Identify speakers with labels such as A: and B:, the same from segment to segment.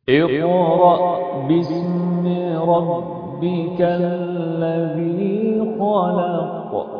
A: اقرأ باسم ربك الذي خلق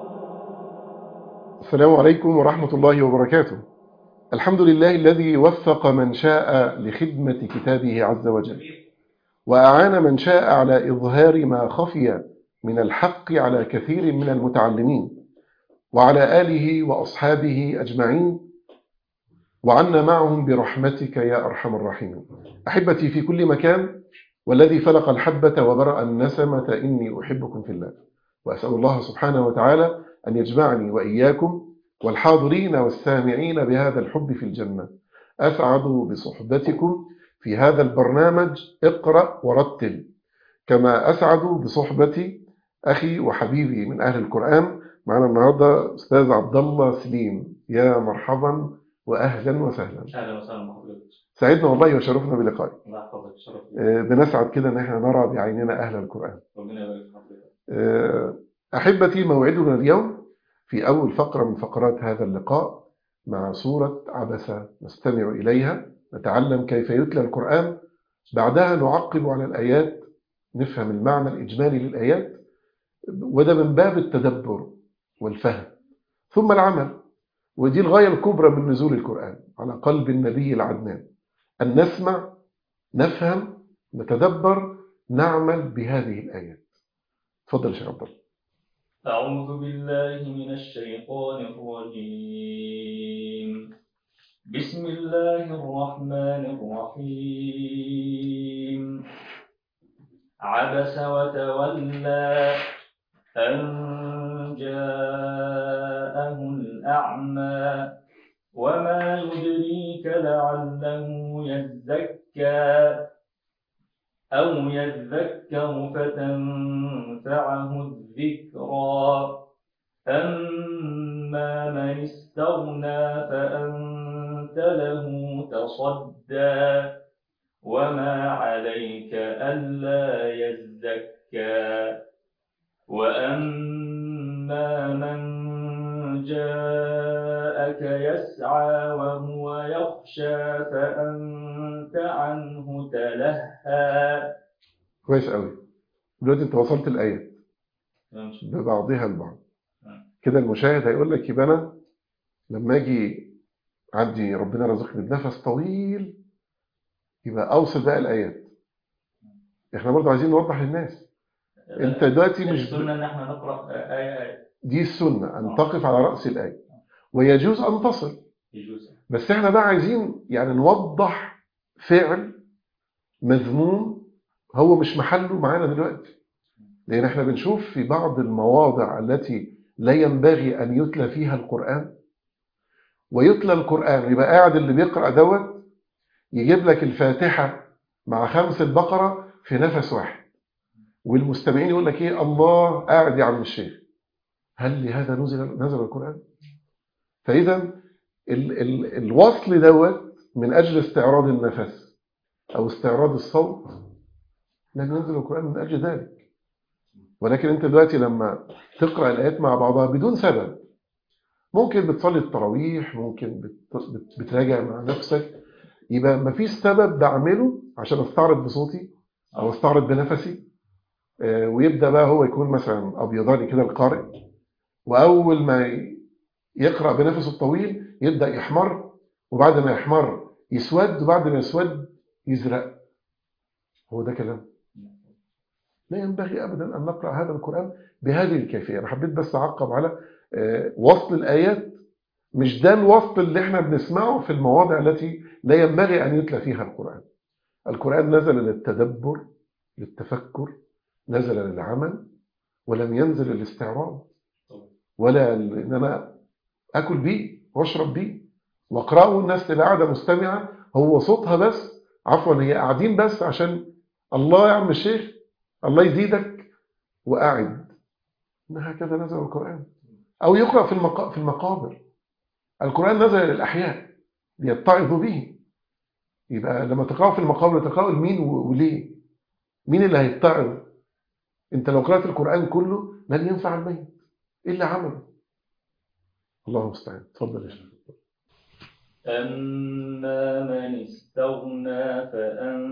B: السلام عليكم ورحمة الله وبركاته الحمد لله الذي وفق من شاء لخدمة كتابه عز وجل وأعان من شاء على إظهار ما خفي من الحق على كثير من المتعلمين وعلى آله وأصحابه أجمعين وعنا معهم برحمتك يا أرحم الراحمين أحبتي في كل مكان والذي فلق الحبة وبرأ النسمة إني أحبكم في الله وأسأل الله سبحانه وتعالى أن يجمعني وإياكم والحاضرين والسامعين بهذا الحب في الجنة أسعد بصحبتكم في هذا البرنامج اقرأ ورتل كما أسعد بصحبة أخي وحبيبي من أهل القرآن معنا النهاردة أستاذ عبد الله سليم يا مرحبا وأهلا وسهلا
C: اهلا وسهلا بحضرتك
B: سعدنا والله وشرفنا بلقائك
C: الله يحفظك شرف لي.
B: آه، بنسعد كده ان احنا نرى بعيننا اهل القرآن
C: ربنا يبارك في حضرتك
B: آه، احبتي موعدنا اليوم في اول فقرة من فقرات هذا اللقاء مع سورة عبسة نستمع اليها نتعلم كيف يتلى القرآن بعدها نعقب على الايات نفهم المعنى الاجمالي للايات وده من باب التدبر والفهم ثم العمل ودي الغاية الكبرى من نزول القرآن على قلب النبي العدنان أن نسمع نفهم نتدبر نعمل بهذه الآيات تفضل يا شيخ عبد الله
C: أعوذ بالله من الشيطان الرجيم بسم الله الرحمن الرحيم عبس وتولى أن جاءه الأعمى وما يدريك لعله يزكى أو يذكر فتنفعه الذكرى أما من استغنى فأنت له تصدى وما عليك ألا يزكى وأما من جاءك يسعى وهو يخشى فأنت عنه تلهى
B: كويس قوي دلوقتي انت وصلت الآيات ببعضها البعض كده المشاهد هيقول لك يبقى انا لما اجي عندي ربنا رزقني بنفس طويل يبقى اوصل بقى الايات احنا برضه عايزين نوضح للناس انت دلوقتي مش
C: السنة إن احنا نقرأ آية آية
B: دي السنة أن تقف على رأس الآية ويجوز أن تصل
C: يجوز
B: بس احنا بقى عايزين يعني نوضح فعل مذموم هو مش محله معانا دلوقتي لأن احنا بنشوف في بعض المواضع التي لا ينبغي أن يتلى فيها القرآن ويتلى القرآن يبقى قاعد اللي بيقرأ دوت يجيب لك الفاتحة مع خمس البقرة في نفس واحد والمستمعين يقول لك ايه الله قاعد يا عم الشيخ هل لهذا نزل نزل القرآن فإذا ال ال الوصل دوت من أجل استعراض النفس أو استعراض الصوت لم ينزل القرآن من أجل ذلك ولكن أنت دلوقتي لما تقرأ الآيات مع بعضها بدون سبب ممكن بتصلي التراويح ممكن بت بت بتراجع مع نفسك يبقى مفيش سبب بعمله عشان استعرض بصوتي أو استعرض بنفسي آه، ويبدأ بقى هو يكون مثلا أبيضاني كده القارئ وأول ما يقرأ بنفسه الطويل يبدأ يحمر وبعد ما يحمر يسود وبعد ما يسود يزرق هو ده كلام لا ينبغي أبدا أن نقرأ هذا القرآن بهذه الكيفية أنا حبيت بس أعقب على آه، وصل الآيات مش ده الوصل اللي احنا بنسمعه في المواضع التي لا ينبغي أن يتلى فيها القرآن القرآن نزل للتدبر للتفكر نزل للعمل ولم ينزل للاستعراض ولا ان انا اكل بيه واشرب بيه واقراه والناس تبقى قاعده مستمعه هو صوتها بس عفوا هي قاعدين بس عشان الله يا عم الشيخ الله يزيدك وقاعد إن هكذا نزل القران او يقرا في المقا... في المقابر القران نزل للاحياء ليتعظوا به يبقى لما تقراه في المقابر تقراه لمين و- وليه مين اللي هيتعظ انت لو قرات القران كله لن ينفع الميت الا عمله الله المستعان اتفضل يا شيخ
C: أما من استغنى فأنت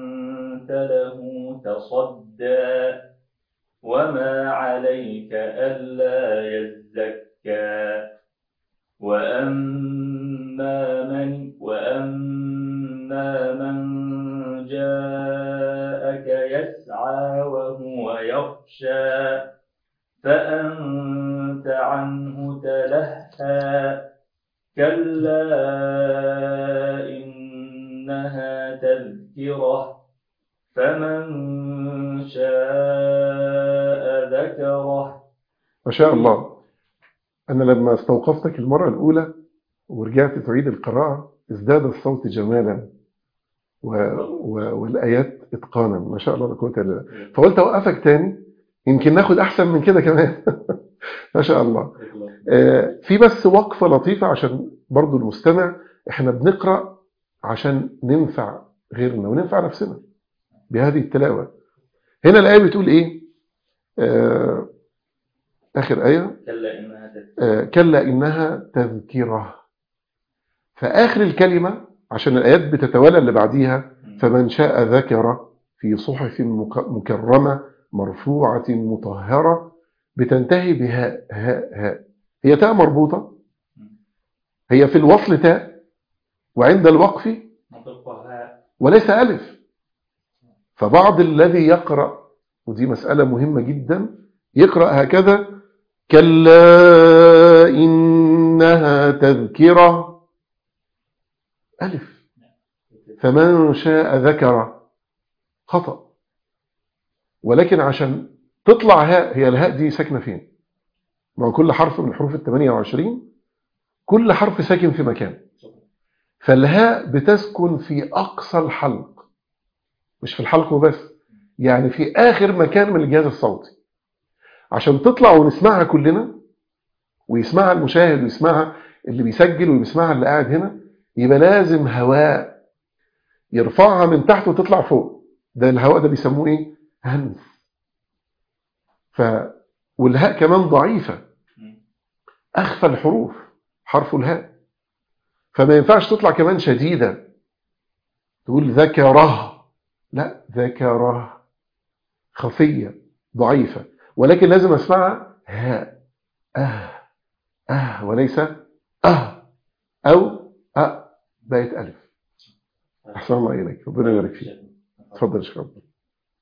C: له تصدى وما عليك ألا يزكى وأما من وأما من جاءك يسعى وهو يخشى فأنت عنه تلهى كلا إنها تذكرة فمن شاء ذكره
B: ما شاء الله أنا لما استوقفتك المرة الأولى ورجعت تعيد القراءة ازداد الصوت جمالا و... و... والآيات إتقانا ما شاء الله لا قوة إلا بالله فقلت أوقفك تاني يمكن ناخد أحسن من كده كمان ما شاء الله آه، في بس وقفة لطيفة عشان برضو المستمع احنا بنقرأ عشان ننفع غيرنا وننفع نفسنا بهذه التلاوة هنا الآية بتقول إيه آه، آخر آية
C: كلا إنها تذكرة
B: آه، كلا إنها تذكرة فآخر الكلمة عشان الآيات بتتوالى اللي بعديها فمن شاء ذكر في صحف مك- مكرمة مرفوعة مطهرة بتنتهي بهاء هاء هاء هي تاء مربوطة هي في الوصل تاء وعند الوقف
C: نطقها
B: وليس ألف فبعض الذي يقرأ ودي مسألة مهمة جدا يقرأ هكذا كلا إنها تذكرة ألف فمن شاء ذكر خطأ ولكن عشان تطلع هاء هي الهاء دي ساكنة فين مع كل حرف من حروف ال 28 كل حرف ساكن في مكان فالهاء بتسكن في أقصى الحلق مش في الحلق وبس يعني في آخر مكان من الجهاز الصوتي عشان تطلع ونسمعها كلنا ويسمعها المشاهد ويسمعها اللي بيسجل ويسمعها اللي قاعد هنا يبقى لازم هواء يرفعها من تحت وتطلع فوق ده الهواء ده بيسموه ايه همس ف والهاء كمان ضعيفة أخفى الحروف حرف الهاء فما ينفعش تطلع كمان شديدة تقول ذكره لا ذكره خفية ضعيفة ولكن لازم اسمعها هاء اه اه وليس اه او اه بقت الف احسن الله اليك ربنا يبارك فيك اتفضل يا شيخ عبد الله.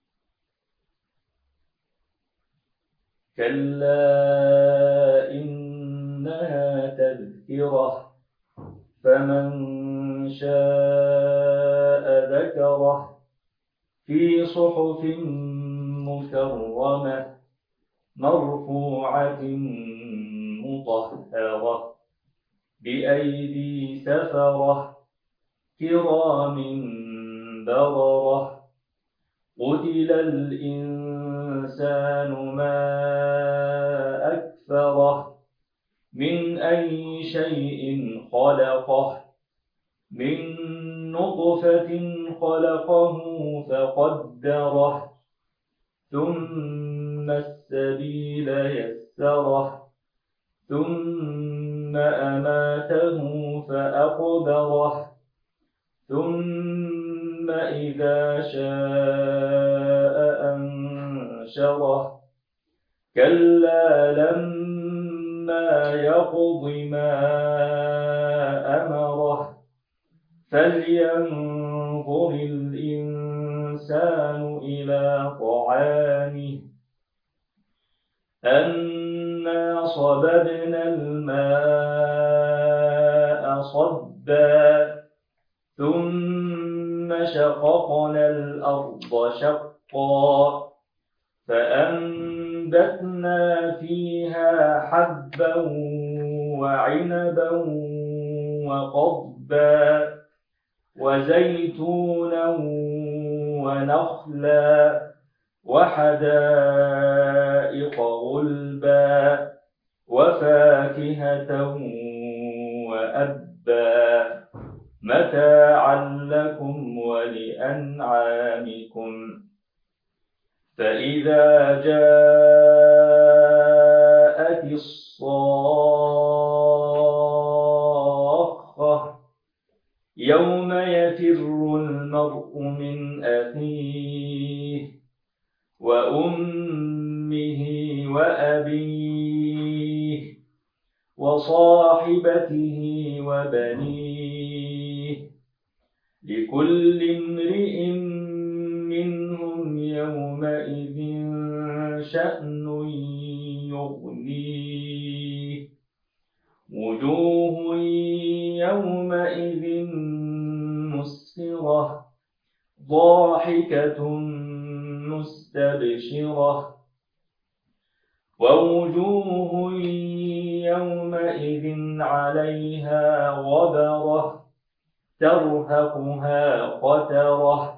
C: كلا إنها تذكرة فمن شاء ذكره في صحف مكرمة مرفوعة مطهرة بأيدي سفرة كرام بررة قتل الإنسان ما أكفره من أي شيء خلقه من نطفة خلقه فقدره ثم السبيل يسره ثم أماته فأقبره ثم إذا شاء أنشره كلا لما يقض ما أمره فلينظر الإنسان إلى طعامه أنا صببنا الماء صبا ثم شققنا الأرض شقا فأنبتنا فيها حبا وعنبا وقضبا وزيتونا ونخلا وحدائق غلبا وفاكهة وأبا متاعا لكم ولأنعامكم فإذا جاءت الصاخة يوم يفر المرء المرء من أخيه وأمه وأبيه وصاحبته وبنيه لكل امرئ منهم يومئذ شأن يغنيه وجوه يومئذ مسفرة ضاحكة مستبشرة ووجوه يومئذ عليها غبرة ترهقها قترة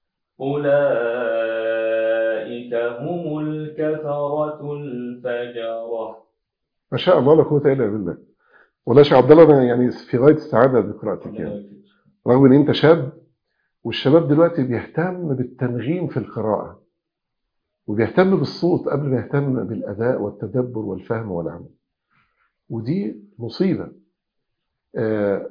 C: أولئك هم الكفرة الفجرة
B: ما شاء الله لا قوه الا بالله والله يا شيخ عبد الله انا يعني في غايه السعاده بقراءتك يعني رغم ان انت شاب والشباب دلوقتي بيهتم بالتنغيم في القراءه وبيهتم بالصوت قبل ما يهتم بالاداء والتدبر والفهم والعمل ودي مصيبه آه،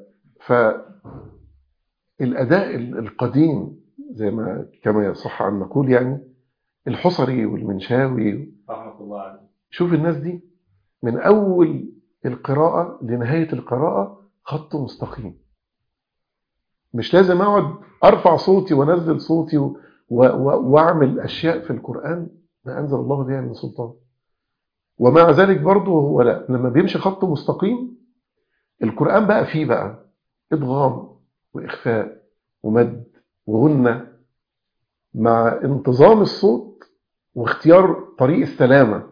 B: فالاداء القديم زي ما كما يصح ان نقول يعني الحصري والمنشاوي
C: رحمة الله عليه
B: شوف الناس دي من أول القراءة لنهاية القراءة خط مستقيم مش لازم أقعد أرفع صوتي وأنزل صوتي و- و- وأعمل أشياء في القرآن ما أنزل الله بها من سلطان ومع ذلك برضه هو لا لما بيمشي خط مستقيم القرآن بقى فيه بقى إدغام وإخفاء ومد وغنة مع انتظام الصوت واختيار طريق السلامة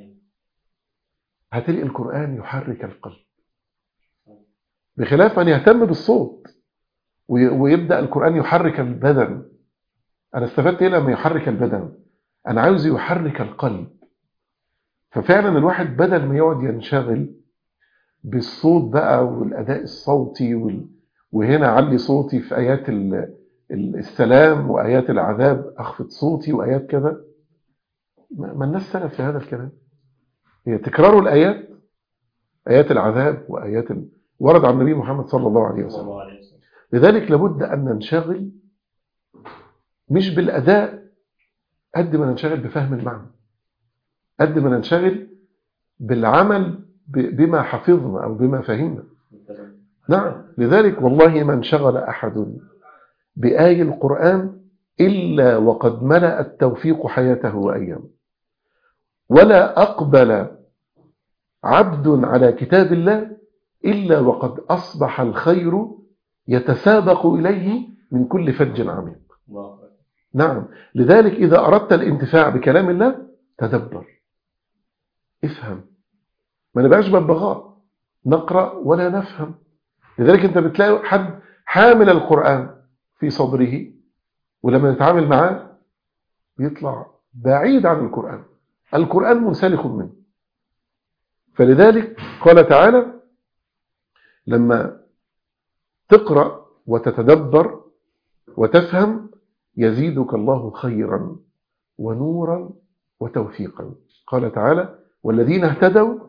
B: هتلاقي القرآن يحرك القلب بخلاف أن يهتم بالصوت وي- ويبدأ القرآن يحرك البدن أنا استفدت إيه لما يحرك البدن أنا عاوز يحرك القلب ففعلا الواحد بدل ما يقعد ينشغل بالصوت بقى والأداء الصوتي وال... وهنا علي صوتي في آيات ال... ال- السلام وآيات العذاب أخفض صوتي وآيات كذا ما ما الناس سلف في هذا الكلام هي تكرار الآيات آيات العذاب وآيات ال... ورد عن النبي محمد صلى الله عليه
C: صلى
B: وسلم
C: الله عليه وسلم
B: لذلك لابد أن ننشغل مش بالأداء قد ما ننشغل بفهم المعنى قد ما ننشغل بالعمل ب- بما حفظنا أو بما فهمنا نعم لذلك والله ما انشغل أحد بآي القرآن إلا وقد ملأ التوفيق حياته وأيامه ولا أقبل عبد على كتاب الله إلا وقد أصبح الخير يتسابق إليه من كل فج عميق
C: الله أكبر
B: نعم لذلك إذا أردت الانتفاع بكلام الله تدبر افهم ما نبقاش ببغاء نقرأ ولا نفهم لذلك أنت بتلاقي حد حامل القرآن في صدره ولما نتعامل معاه بيطلع بعيد عن القرآن القرآن منسلخ منه فلذلك قال تعالى لما تقرأ وتتدبر وتفهم يزيدك الله خيرا ونورا وتوفيقا قال تعالى والذين اهتدوا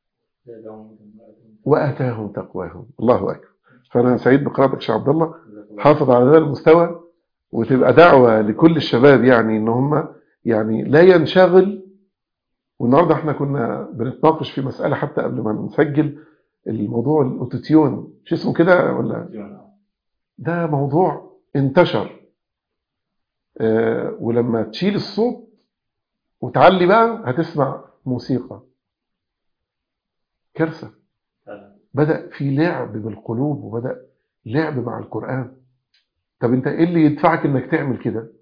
B: وآتاهم تقواهم الله أكبر فأنا سعيد بقراءتك شيخ عبد الله حافظ على هذا المستوى وتبقى دعوة لكل الشباب يعني ان هم يعني لا ينشغل والنهارده احنا كنا بنتناقش في مسألة حتى قبل ما نسجل الموضوع الاوتوتيون مش اسمه كده ولا ده موضوع انتشر آه، ولما تشيل الصوت وتعلي بقى هتسمع موسيقى كارثة بدأ في لعب بالقلوب وبدأ لعب مع القرآن طب انت ايه اللي يدفعك انك تعمل كده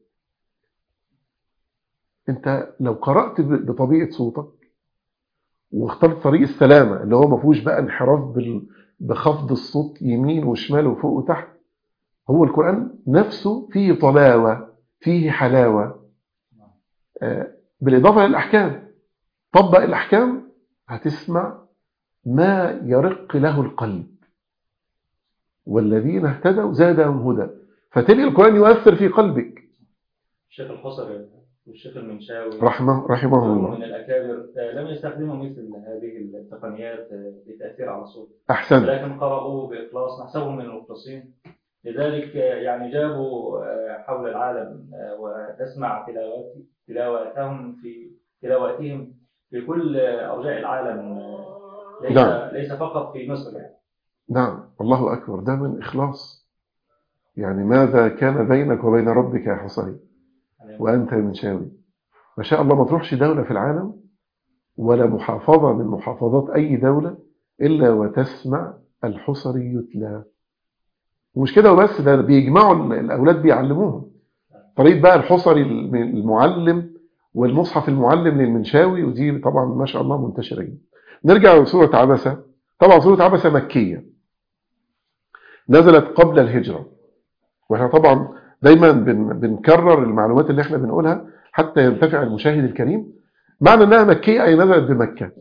B: انت لو قرأت ب- بطبيعة صوتك واخترت طريق السلامة اللي هو ما فيهوش بقى انحراف بال- بخفض الصوت يمين وشمال وفوق وتحت هو القرآن نفسه فيه طلاوة فيه حلاوة آه، بالإضافة للأحكام طبق الأحكام هتسمع ما يرق له القلب والذين اهتدوا زادهم هدى فتلقى القرآن يؤثر في قلبك
C: الشيخ الحصري والشيخ المنشاوي
B: رحمه رحمه
C: وهم
B: الله
C: من الأكابر آه، لم يستخدموا مثل هذه التقنيات آه، للتأثير على الصوت
B: أحسن
C: لكن قرأوا بإخلاص نحسبهم من المخلصين لذلك آه، يعني جابوا آه، حول العالم آه، وتسمع تلاوات تلاواتهم في تلاواتهم في كل آه، أرجاء العالم آه، ليس
B: نعم.
C: ليس فقط في مصر يعني
B: نعم الله أكبر ده من إخلاص يعني ماذا كان بينك وبين ربك يا حصري وأنت من شاوي ما شاء الله ما تروحش دولة في العالم ولا محافظة من محافظات أي دولة إلا وتسمع الحصري يتلى ومش كده وبس ده بيجمعوا ال- الأولاد بيعلموهم طريقة بقى الحصري الم- المعلم والمصحف المعلم للمنشاوي ودي طبعا ما شاء الله منتشرة جدا نرجع لسورة عبسة طبعا سورة عبسة مكية نزلت قبل الهجرة واحنا طبعا دايما بن بنكرر المعلومات اللي احنا بنقولها حتى ينتفع المشاهد الكريم معنى انها مكية اي نزلت بمكة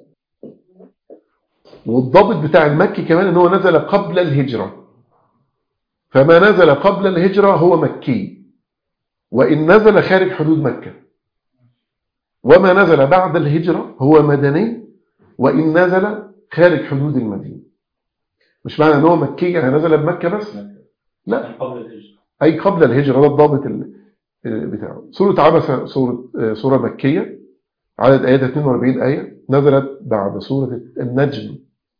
B: والضابط بتاع المكي كمان ان هو نزل قبل الهجرة فما نزل قبل الهجرة هو مكي وإن نزل خارج حدود مكة وما نزل بعد الهجرة هو مدني وإن نزل خارج حدود المدينة مش معنى ان هو مكي يعني نزل بمكة بس لا
C: كان قبل الهجرة
B: أي قبل الهجرة ده الضابط ال- بتاعه سورة عبسة سورة, سورة مكية عدد آيات 42 آية نزلت بعد سورة النجم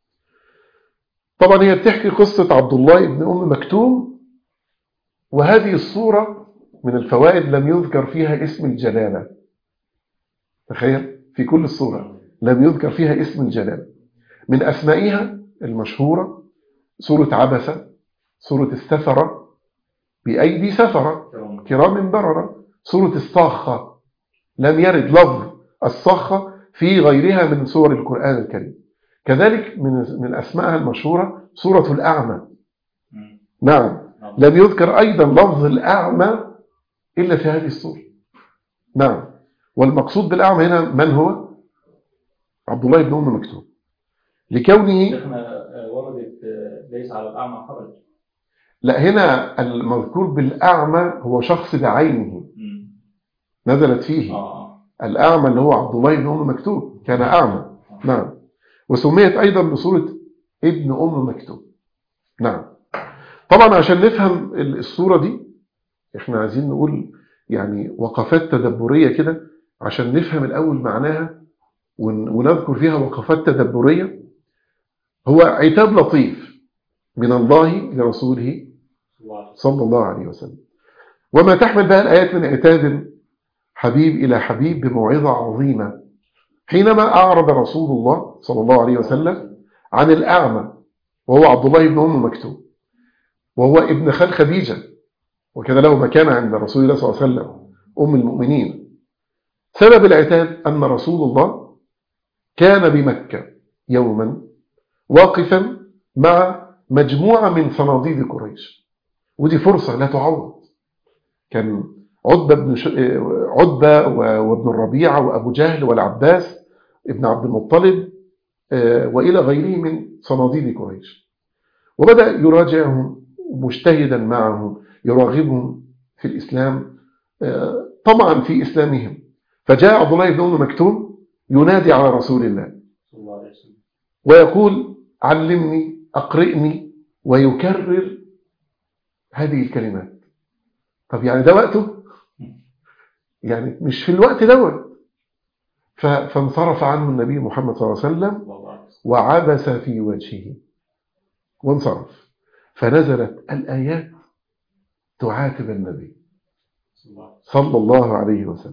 B: طبعا هي بتحكي قصة عبد الله بن أم مكتوم وهذه الصورة من الفوائد لم يذكر فيها اسم الجلالة تخيل في كل الصورة لم يذكر فيها اسم الجلالة من أسمائها المشهورة سورة عبسة سورة السفرة بأيدي سفرة
C: كرام.
B: كرام بررة سورة الصاخة لم يرد لفظ الصاخة في غيرها من سور القرآن الكريم كذلك من من أسمائها المشهورة سورة الأعمى
C: مم.
B: نعم
C: نعم.
B: لم يذكر أيضا لفظ الأعمى إلا في هذه السورة نعم والمقصود بالأعمى هنا من هو عبد الله بن أم مكتوم لكونه
C: شيخنا آه، وردت آه، ليس على الأعمى حرج
B: لا هنا المذكور بالأعمى هو شخص بعينه
C: مم.
B: نزلت فيه
C: آه
B: الأعمى اللي هو عبد الله بن أم مكتوم كان أعمى نعم وسميت أيضا بصورة ابن أم مكتوم نعم طبعا عشان نفهم الصورة دي احنا عايزين نقول يعني وقفات تدبرية كده عشان نفهم الأول معناها ون- ونذكر فيها وقفات تدبرية هو عتاب لطيف من الله لرسوله
C: الله
B: صلى الله عليه وسلم وما تحمل بها الآيات من عتاب حبيب إلى حبيب بموعظة عظيمة حينما أعرض رسول الله صلى الله عليه وسلم عن الأعمى وهو عبد الله بن أم مكتوم وهو ابن خال خديجة وكان له مكانة عند رسول الله صلى الله عليه وسلم أم المؤمنين سبب العتاب أن رسول الله كان بمكة يوما واقفا مع مجموعة من صناديد قريش ودي فرصة لا تعوض كان عتبة بن ش... عتبة و- وابن الربيعة وأبو جهل والعباس ابن عبد المطلب آه، وإلى غيره من صناديد قريش وبدأ يراجعهم مجتهدا معهم يراغبهم في الإسلام آه، طمعا في إسلامهم فجاء عبد الله بن أم مكتوم ينادي على رسول الله
C: صلى الله عليه وسلم
B: ويقول علمني أقرئني ويكرر هذه الكلمات طب يعني ده وقته يعني مش في الوقت دوت ف- فانصرف عنه النبي محمد صلى الله عليه وسلم
C: صلى الله عليه وسلم
B: وعبس في وجهه وانصرف فنزلت الآيات تعاتب النبي
C: صلى الله عليه وسلم
B: صلى الله عليه وسلم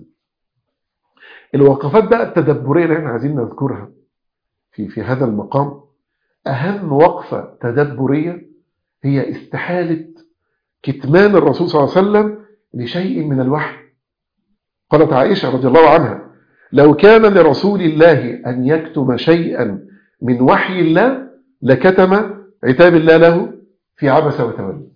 B: الوقفات بقى التدبرية اللي احنا عايزين نذكرها في في هذا المقام أهم وقفة تدبرية هي استحالة كتمان الرسول صلى الله عليه وسلم لشيء من الوحي قالت عائشة رضي الله عنها لو كان لرسول الله أن يكتم شيئا من وحي الله لكتم عتاب الله له في عبس وتولى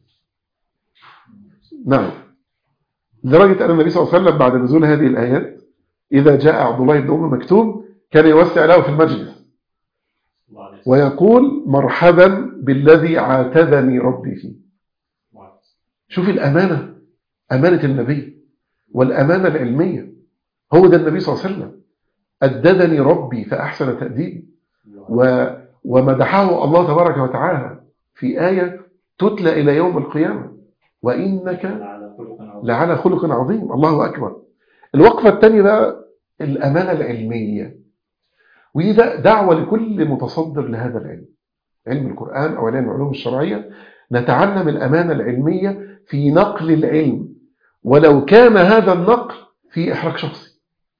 B: نعم لدرجة أن النبي صلى الله عليه وسلم بعد نزول هذه الآيات إذا جاء عبد الله بن أم مكتوم كان يوسع له في المجلس
C: صلى الله عليه وسلم
B: ويقول مرحبا بالذي عاتبني ربي فيه
C: صلى الله عليه وسلم.
B: شوف الأمانة أمانة النبي والأمانة العلمية هو ده النبي صلى الله عليه وسلم أددني ربي فأحسن تأديبي
C: صلى الله عليه
B: و... ومدحه الله تبارك وتعالى في آية تتلى إلى يوم القيامة وإنك
C: على خلق عظيم
B: لعلى خلق عظيم الله أكبر الوقفة الثانية بقى الأمانة العلمية ودي ده دعوة لكل متصدر لهذا العلم علم القرآن أو علم العلوم الشرعية نتعلم الأمانة العلمية في نقل العلم ولو كان هذا النقل في إحراج شخصي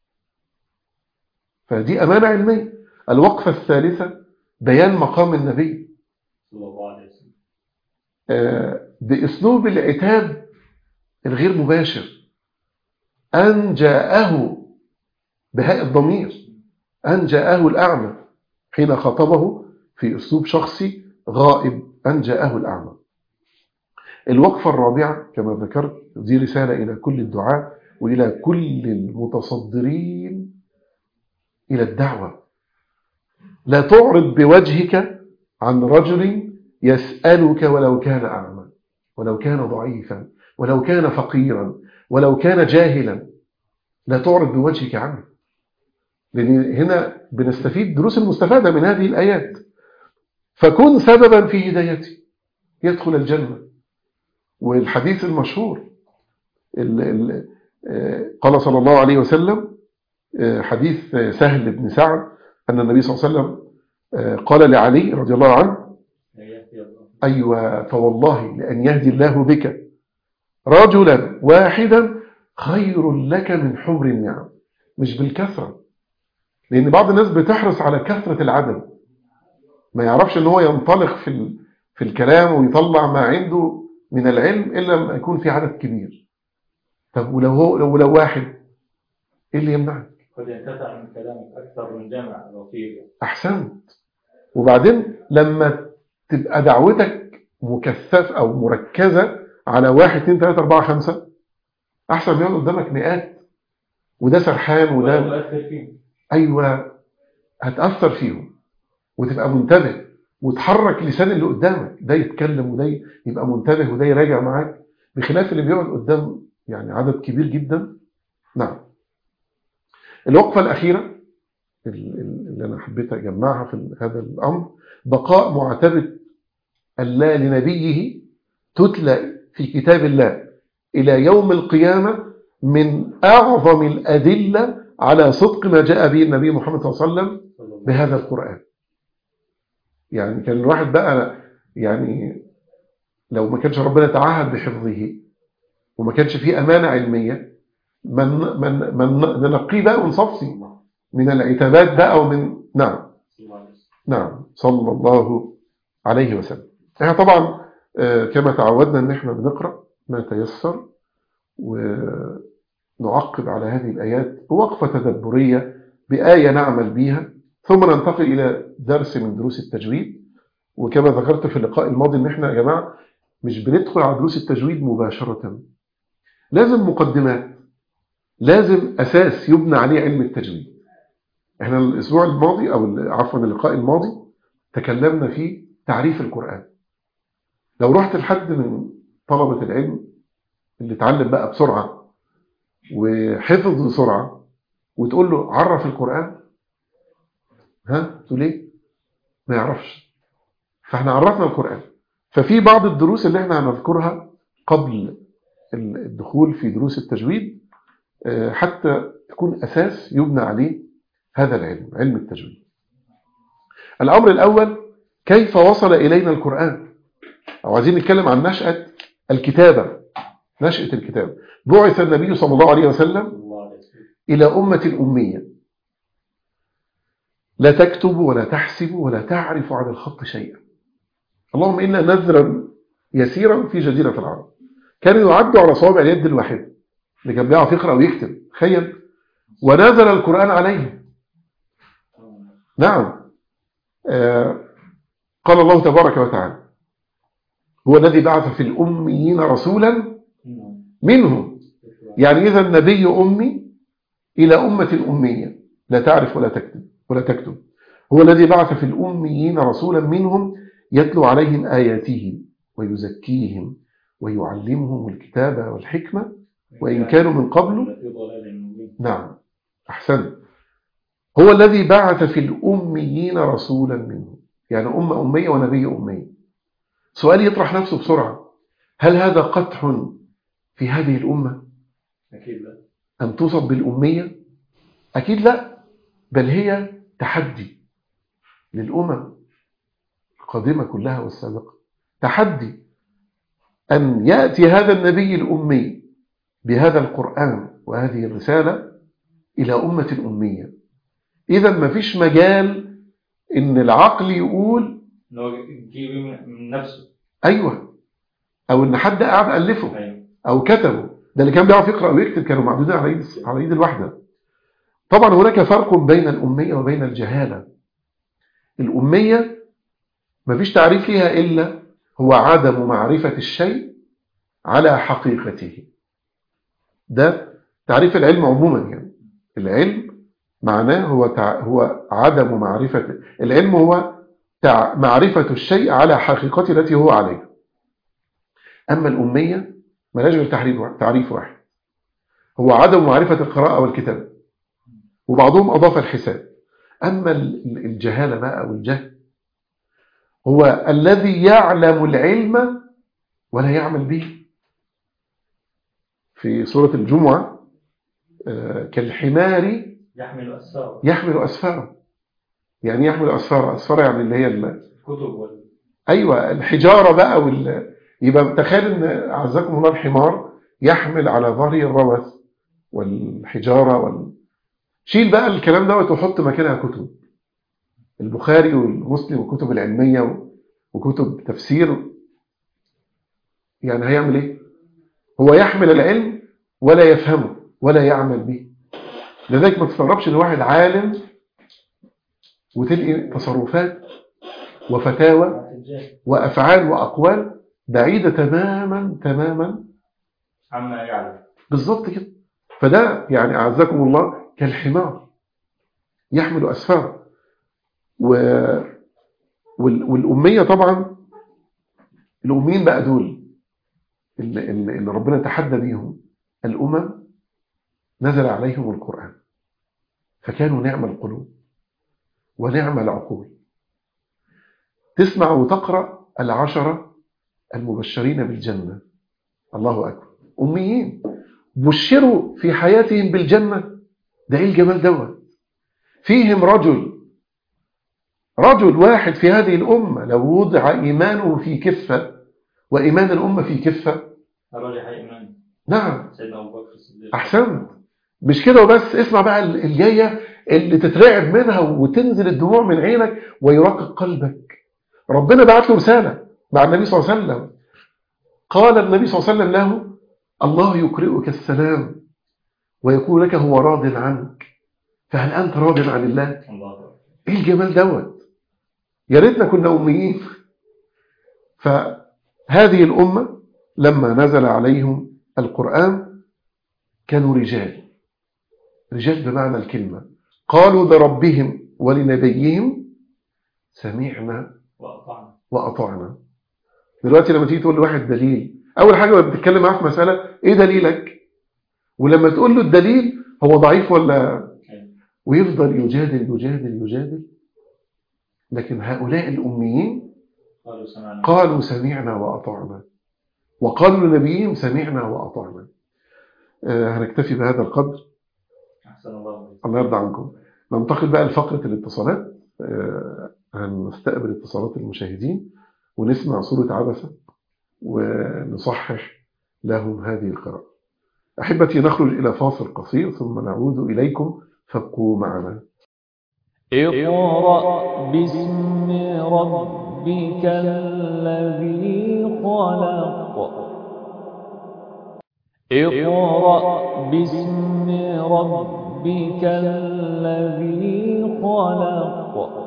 B: فدي أمانة علمية الوقفة الثالثة بيان مقام النبي
C: صلى الله عليه وسلم
B: آه، بأسلوب العتاب الغير مباشر أن جاءه بهاء الضمير أن جاءه الأعمى حين خاطبه في أسلوب شخصي غائب أن جاءه الأعمى الوقفة الرابعة كما ذكرت دي رسالة إلى كل الدعاء وإلى كل المتصدرين إلى الدعوة لا تعرض بوجهك عن رجل يسألك ولو كان أعمى ولو كان ضعيفا ولو كان فقيرا ولو كان جاهلا لا تعرض بوجهك عنه لأن هنا بنستفيد دروس المستفادة من هذه الآيات فكن سببا في هدايته يدخل الجنة والحديث المشهور ال ال آه، قال صلى الله عليه وسلم آه، حديث آه، سهل بن سعد أن النبي صلى الله عليه وسلم آه، قال لعلي رضي الله عنه
C: لا يهدي الله
B: أيوة فوالله لأن يهدي الله بك رجلا واحدا خير لك من حمر النعم مش بالكثرة لأن بعض الناس بتحرص على كثرة العدد ما يعرفش ان هو ينطلق في ال- في الكلام ويطلع ما عنده من العلم إلا لما يكون في عدد كبير طب ولو هو لو لو واحد ايه اللي يمنعك
C: قد ينتفع من كلامك أكثر من جمع وفير
B: احسنت وبعدين لما تبقى دعوتك مكثفة او مركزة على واحد اتنين تلاتة اربعة خمسة احسن ما يقعد قدامك مئات وده سرحان
C: ولا
B: وده
C: تؤثر فيه
B: ايوه هتأثر فيهم وتبقى منتبه وتحرك لسان اللي قدامك ده يتكلم وده يبقى منتبه وده يراجع معاك بخلاف اللي بيقعد قدام يعني عدد كبير جدا نعم الوقفة الأخيرة ال- ال- اللي أنا حبيت أجمعها في ال- هذا الأمر بقاء معتبة الله لنبيه تتلى في كتاب الله إلى يوم القيامة من أعظم الأدلة على صدق ما جاء به النبي محمد صلى الله عليه وسلم
C: صلى الله عليه
B: بهذا القرآن يعني كان الواحد بقى يعني لو ما كانش ربنا تعهد بحفظه وما كانش فيه أمانة علمية من من من ننقيه بقى ونصفي من العتابات بقى ومن نعم
C: وسلم.
B: نعم صلى الله عليه وسلم احنا طبعا آه، كما تعودنا ان احنا بنقرأ ما تيسر ونعقب على هذه الآيات وقفة تدبرية بآية نعمل بيها ثم ننتقل إلى درس من دروس التجويد وكما ذكرت في اللقاء الماضي ان احنا يا جماعة مش بندخل على دروس التجويد مباشرة لازم مقدمات لازم أساس يبنى عليه علم التجويد احنا الأسبوع الماضي أو ال- عفوا اللقاء الماضي تكلمنا في تعريف القرآن لو رحت لحد من طلبة العلم اللي اتعلم بقى بسرعة وحفظ بسرعة وتقول له عرف القرآن ها تقول ايه ما يعرفش فاحنا عرفنا القرآن ففي بعض الدروس اللي احنا هنذكرها قبل الدخول في دروس التجويد آه، حتى تكون أساس يبنى عليه هذا العلم علم التجويد الأمر الأول كيف وصل إلينا القرآن أو عايزين نتكلم عن نشأة الكتابة نشأة الكتابة بعث النبي صلى الله عليه وسلم
C: صلى الله عليه وسلم
B: إلى أمة الأمية لا تكتب ولا تحسب ولا تعرف عن الخط شيئا اللهم إنا نذرا يسيرا في جزيرة العرب كانوا يعدوا على صوابع اليد الواحدة اللي كان بيعرف يقرأ ويكتب تخيل ونزل القرآن عليهم نعم آه قال الله تبارك وتعالى هو الذي بعث في الأميين رسولا
C: نعم.
B: منهم يعني إذا النبي أمي إلى أمة أمية لا تعرف ولا تكتب ولا تكتب هو الذي بعث في الأميين رسولا منهم يتلو عليهم آياته ويزكيهم ويعلمهم الكتاب والحكمة وإن كانوا من قبل
C: في ضلال مبين
B: نعم أحسن هو الذي بعث في الأميين رسولا منهم يعني أمة أمية ونبي أمي سؤال يطرح نفسه بسرعة هل هذا قدح في هذه الأمة
C: أكيد لا
B: أن توصف بالأمية أكيد لا بل هي تحدي للأمم القادمة كلها والسابقة تحدي أن يأتي هذا النبي الأمي بهذا القرآن وهذه الرسالة إلى أمة أمية إذا ما فيش مجال إن العقل يقول
C: إن هو يجيب من من نفسه
B: أيوة أو إن حد قاعد ألفه
C: أيوه
B: أو كتبه ده اللي كان بيعرف يقرأ ويكتب كانوا معدودين على ايد على ايد الواحدة طبعا هناك فرق بين الأمية وبين الجهالة الأمية مفيش تعريف ليها إلا هو عدم معرفة الشيء على حقيقته ده تعريف العلم عموما يعني العلم معناه هو تع... هو عدم معرفة العلم هو تع... معرفة الشيء على حقيقته التي هو عليها أما الأمية ملاش غير تعريف تعريف واحد هو عدم معرفة القراءة والكتابة وبعضهم أضاف الحساب أما ال- الجهالة بقى والجهل هو الذي يعلم العلم ولا يعمل به في سورة الجمعة آه، كالحمار
C: يحمل أسفاره
B: يحمل أسفاره يعني يحمل أسفاره أسفاره يعني اللي هي ال-
C: الكتب وال...
B: أيوة الحجارة بقى وال... يبقى تخيل أن أعزكم الله الحمار يحمل على ظهره الروث والحجارة وال... شيل بقى الكلام دوت وحط مكانها كتب البخاري والمسلم والكتب العلمية و- وكتب تفسير يعني هيعمل ايه هو يحمل العلم ولا يفهمه ولا يعمل به لذلك ما تستغربش ان واحد عالم وتلقي تصرفات وفتاوى
C: الجاهل
B: وأفعال وأقوال بعيدة تماما تماما
C: عما يعلم
B: بالظبط كده فده يعني أعزكم الله كالحمار يحمل أسفار و... وال... والأمية طبعا الأمين بقى دول اللي, اللي اللي ربنا تحدى بيهم الأمم نزل عليهم القرآن فكانوا نعم القلوب ونعم العقول تسمع وتقرأ العشرة المبشرين بالجنة الله أكبر أميين بشروا في حياتهم بالجنة ده إيه الجمال دوت فيهم رجل رجل واحد في هذه الأمة لو وضع إيمانه في كفة وإيمان الأمة في كفة
C: الراجح إيمان
B: نعم
C: سيدنا أبو بكر الصديق
B: أحسنت مش كده وبس اسمع بقى الجاية اللي تترعب منها وتنزل الدموع من عينك ويرقق قلبك ربنا بعت له رسالة مع النبي صلى الله عليه وسلم قال النبي صلى الله عليه وسلم له الله يقرئك السلام ويقول لك هو راض عنك فهل أنت راض عن الله
C: الله أكبر
B: ايه الجمال دوت يا ريتنا كنا أميين فهذه الأمة لما نزل عليهم القرآن كانوا رجال رجال بمعنى الكلمة قالوا لربهم ولنبيهم سمعنا
C: وأطعنا
B: وأطعنا دلوقتي لما تيجي تقول لواحد دليل أول حاجة وأنت بتتكلم معاه في مسألة إيه دليلك ولما تقول له الدليل هو ضعيف ولا ويفضل يجادل يجادل يجادل لكن هؤلاء الأميين
C: قالوا سمعنا
B: قالوا سمعنا وأطعنا وقالوا لنبيهم سمعنا وأطعنا آه، هنكتفي بهذا القدر
C: أحسن الله إليك.
B: الله يرضى عنكم ننتقل بقى لفقرة الاتصالات آه، هنستقبل اتصالات المشاهدين ونسمع سورة عبسة ونصحح لهم هذه القراءة أحبتي نخرج إلى فاصل قصير ثم نعود إليكم فابقوا معنا
A: اقرأ باسم ربك الذي خلق اقرأ باسم ربك الذي خلق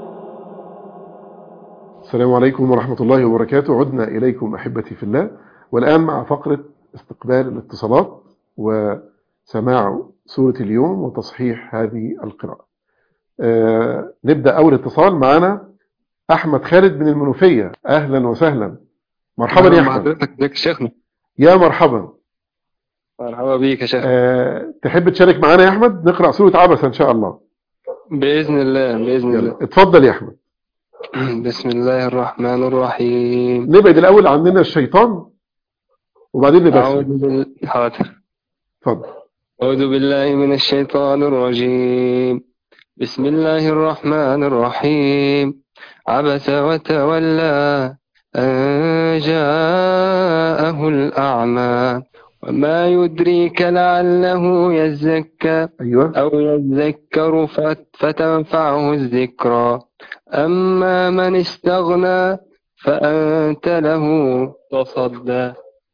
B: السلام عليكم ورحمة الله وبركاته عدنا إليكم أحبتي في الله والآن مع فقرة استقبال الاتصالات وسماع سورة اليوم وتصحيح هذه القراءة آه نبدأ أول اتصال معنا أحمد خالد من المنوفية أهلا وسهلا مرحبا يا
D: مع
B: أحمد
D: حضرتك ازيك يا شيخنا
B: يا مرحبا
D: مرحبا بيك يا شيخ
B: آه تحب تشارك معنا يا أحمد نقرأ سورة عبسة إن شاء الله
D: بإذن الله بإذن الله
B: يلا اتفضل يا أحمد
D: بسم الله الرحمن الرحيم
B: نبعد الأول عننا الشيطان وبعدين نبسم
D: أعوذ بال... حاضر
B: اتفضل
D: أعوذ بالله من الشيطان الرجيم بسم الله الرحمن الرحيم عبس وتولى أن جاءه الأعمى وما يدريك لعله يزكى
B: ايوه
D: أو يذكر فت- فتنفعه الذكرى أما من استغنى فأنت له تصدى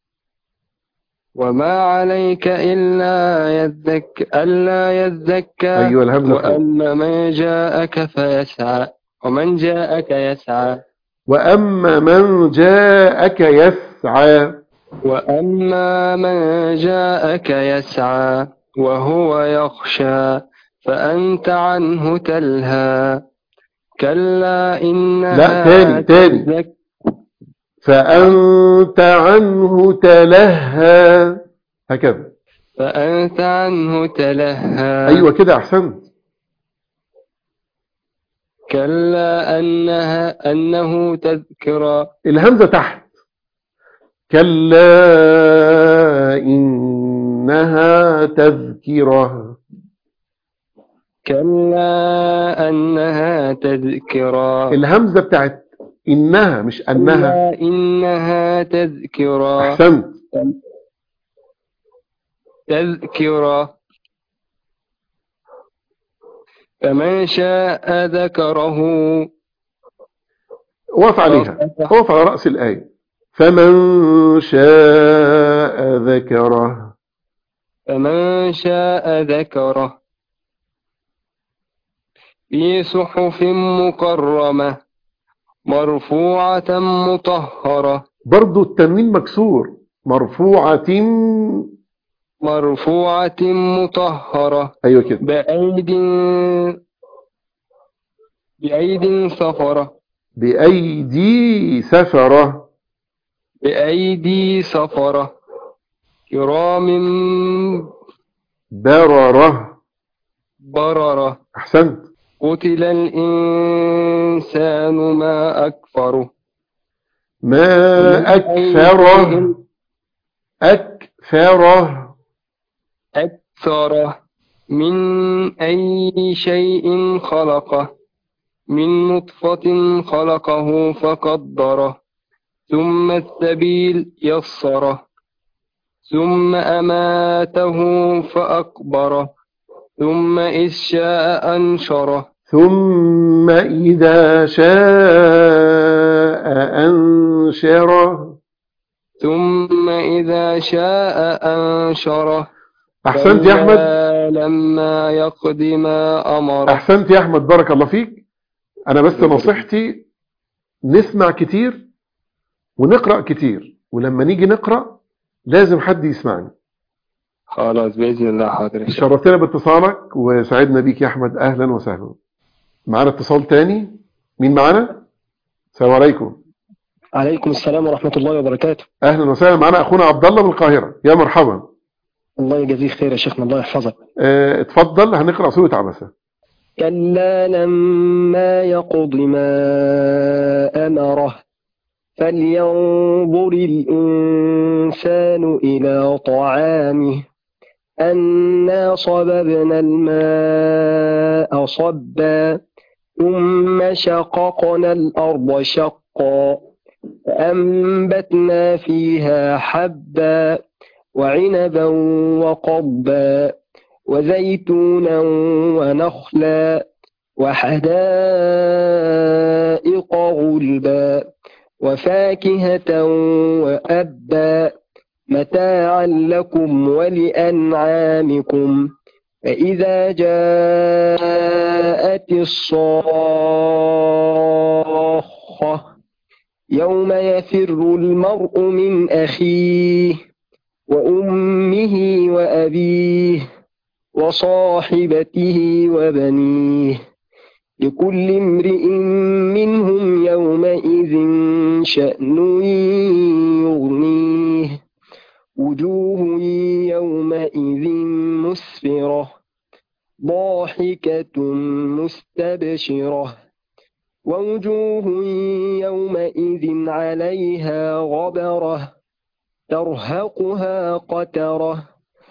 D: وما عليك إلا يذك ألا يذكى
B: ايوه الهمزه فوق.
D: وأما من جاءك فيسعى ومن جاءك يسعى
B: واما من جاءك يسعى
D: وأما من جاءك يسعى وهو يخشى فأنت عنه تلهى كلا إنها
B: لا، تاني، تاني.
D: تذك-
B: فانت عنه تلهى هكذا
D: فأنت عنه تلهى
B: ايوه كده احسنت
D: كلا أنها أنه تذكرى
B: الهمزه تحت كلا انها تذكره
D: كلا أنها تذكرى
B: الهمزه بتاعت انها مش انها
D: كلا إنها تذكرى
B: احسنت
D: تذكرة فمن شاء ذكره
B: وقف عليها وقف على راس الايه فمن شاء ذكره
D: فمن شاء ذكره في صحف مكرمة مرفوعة مطهرة
B: برضو التنوين مكسور مرفوعة
D: مرفوعة مطهرة
B: ايوه كده
D: بأيد بأيد سفرة
B: بأيدي سفرة
D: بأيدي سفرة كرام
B: بررة
D: بررة
B: أحسنت
D: قتل الإنسان ما أكفره
B: ما أكثره أكثره
D: أكثره من أي شيء خلقه من نطفة خلقه فقدره ثم السبيل يسره ثم أماته فأقبره ثم إذ شاء أنشره
B: ثم إذا شاء أنشره
D: ثم إذا شاء أنشره
B: أحسنت يا أحمد
D: كلا لما يقض ما أمره
B: أحسنت يا أحمد بارك الله فيك أنا بس نصيحتي نسمع كتير ونقرأ كتير ولما نيجي نقرأ لازم حد يسمعني
D: خلاص بإذن الله حاضر إن شاء الله
B: شرفتنا باتصالك وسعدنا بيك يا أحمد أهلا وسهلا معانا اتصال تاني مين معانا السلام عليكم
E: عليكم السلام ورحمة الله وبركاته
B: أهلا وسهلا معانا أخونا عبد الله من القاهرة يا مرحبا
E: الله يجزيك خير يا شيخنا الله يحفظك
B: اه اتفضل هنقرأ سورة عبسة
E: كلا لما يقض ما أمره فلينظر الإنسان إلى طعامه أنا صببنا الماء صبا ثم شققنا الأرض شقا فأنبتنا فيها حبا وعنبا وقضبا وزيتونا ونخلا وحدائق غلبا وفاكهة وأبا متاعا لكم ولأنعامكم فإذا جاءت الصاخة يوم يفر المرء من أخيه وأمه وأبيه وصاحبته وبنيه لكل امرئ منهم يومئذ شأن يغنيه وجوه يومئذ مسفرة ضاحكة مستبشرة ووجوه يومئذ عليها غبرة ترهقها قترة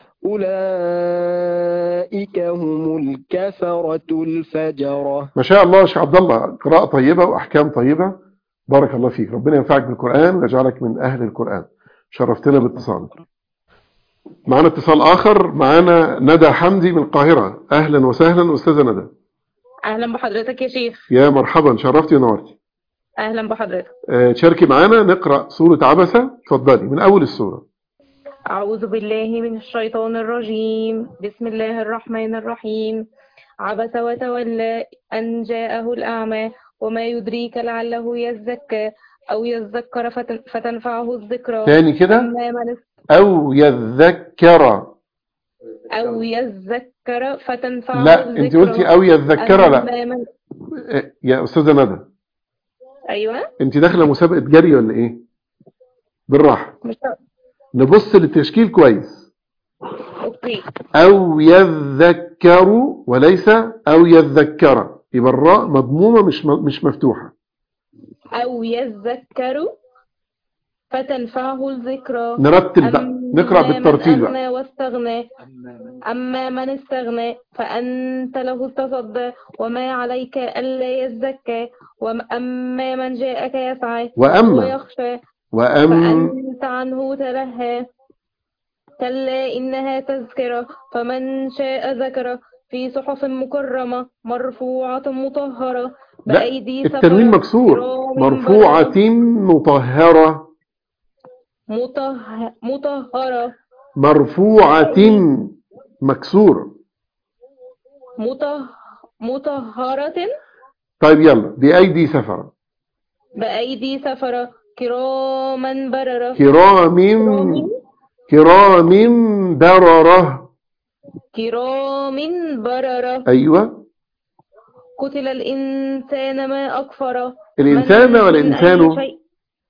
E: أولئك هم الكفرة الفجرة
B: ما شاء الله يا شيخ عبد الله قراءة طيبة وأحكام طيبة بارك الله فيك ربنا ينفعك بالقرآن ويجعلك من أهل القرآن شرفتنا باتصالك معنا اتصال آخر معنا ندى حمدي من القاهرة أهلا وسهلا أستاذة ندى
F: اهلا بحضرتك يا شيخ
B: يا مرحبا شرفتي ونورتي
F: اهلا بحضرتك
B: آه، تشاركي معانا نقرأ سورة عبسة اتفضلي من أول السورة
F: اعوذ بالله من الشيطان الرجيم بسم الله الرحمن الرحيم عبس وتولى ان جاءه الاعمى وما يدريك لعله يزكى او يذكر فتن فتنفعه الذكرى
B: تاني كده
F: اما من
B: أو يذكر
F: او يذكر فتنفعه
B: لا
F: الذكرى
B: أنت قلتي أو يذكر لا
F: أما من...
B: آه، يا أستاذة ندى
F: ايوه
B: أنت داخلة مسابقة جري ولا إيه بالراحة
F: مش
B: نبص للتشكيل كويس
F: اوكي
B: أو يذكر وليس أو يذكر يبقى الراء مضمومة مش مش مفتوحة
F: او يذكر فتنفعه الذكرى
B: نرتب بقى نقرأ
F: أما
B: بالترتيب
F: من
B: بقى
F: أغنى واستغنى أما من استغنى فأنت له تصدى وما عليك ألا يزكى وأما من جاءك يسعى
B: وأما.
F: ويخشى
B: وأم
F: فأنت عنه تلهى كلا إنها تذكرة فمن شاء ذكر في صحف مكرمة مرفوعة مطهرة
B: لا
F: بأيدي
B: التنوين
F: سفرة
B: مكسور
F: كرام
B: مرفوعة مطهرة
F: مطه... مطهرة
B: مرفوعة مكسور
F: مطه... مطهرة
B: طيب يلا بأيدي سفرة
F: بأيدي سفرة كراما بررة
B: كرام كرام بررة
F: كرام بررة
B: أيوة
F: قتل الإنسان ما أكفر
B: الإنسان
F: من-
B: ولا
F: من أي
B: إنسانه
F: شيء-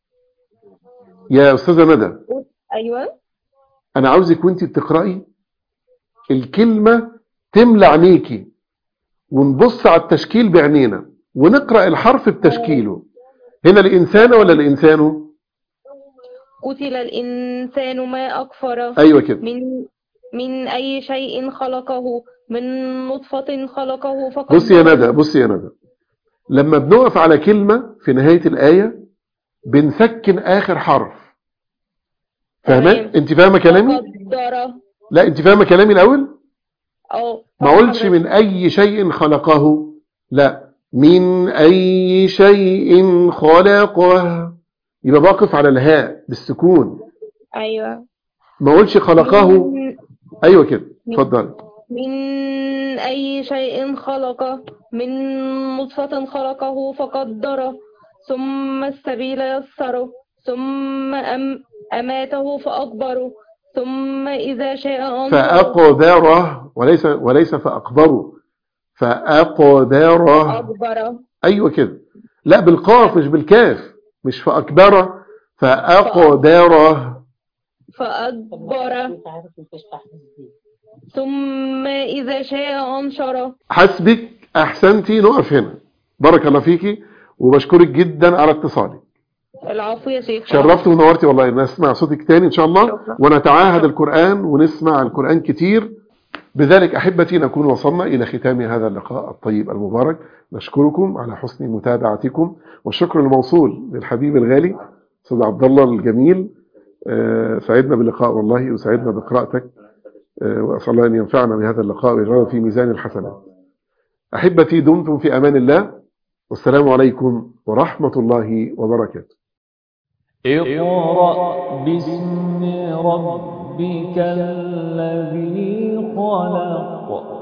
B: يا أستاذة ندى
F: أيوة
B: أنا عاوزك وانت بتقرأي الكلمة تملى عينيكي ونبص على التشكيل بعينينا ونقرأ الحرف بتشكيله هنا الإنسان ولا الإنسان
F: قتل الإنسان ما أكفر
B: أيوة كده
F: من من أي شيء خلقه من نطفة خلقه فقدره
B: بص يا ندى بص يا ندى لما بنقف على كلمة في نهاية الآية بنسكن آخر حرف فاهمة؟
F: تمام.
B: أنت فاهمة كلامي؟
F: فقدره
B: لا أنت فاهمة كلامي الأول؟
F: أه
B: ما قلتش من أي شيء خلقه لا من أي شيء خلقه يبقى باقف على الهاء بالسكون
F: أيوة
B: ما قلتش خلقه
F: من-
B: أيوة كده اتفضل
F: من أي شيء خلقه من نطفة خلقه فقدره ثم السبيل يسره ثم أم أماته فأكبره ثم إذا شاء أنشره
B: فأقدره وليس وليس فأقدره فأقدره
F: أكبره
B: أيوة كده لا بالقاف مش بالكاف مش فأكبره فأقدره
F: فأكبره ثم إذا شاء أنشره
B: حسبك أحسنتي نقف هنا بارك الله فيكي وبشكرك جدا على اتصالك
F: العفو يا شيخ
B: شرفت ونورتي والله نسمع صوتك تاني إن شاء الله
F: شكرا.
B: ونتعاهد القرآن ونسمع القرآن كتير بذلك أحبتي نكون وصلنا إلى ختام هذا اللقاء الطيب المبارك نشكركم على حسن متابعتكم والشكر الموصول للحبيب الغالي أستاذ عبد الله الجميل آه، سعدنا باللقاء والله وسعدنا بقراءتك آه، وأسأل الله أن ينفعنا بهذا اللقاء ويجعله في ميزان الحسنات أحبتي دمتم في أمان الله والسلام عليكم ورحمة الله وبركاته
A: اقرأ باسم ربك الذي خلق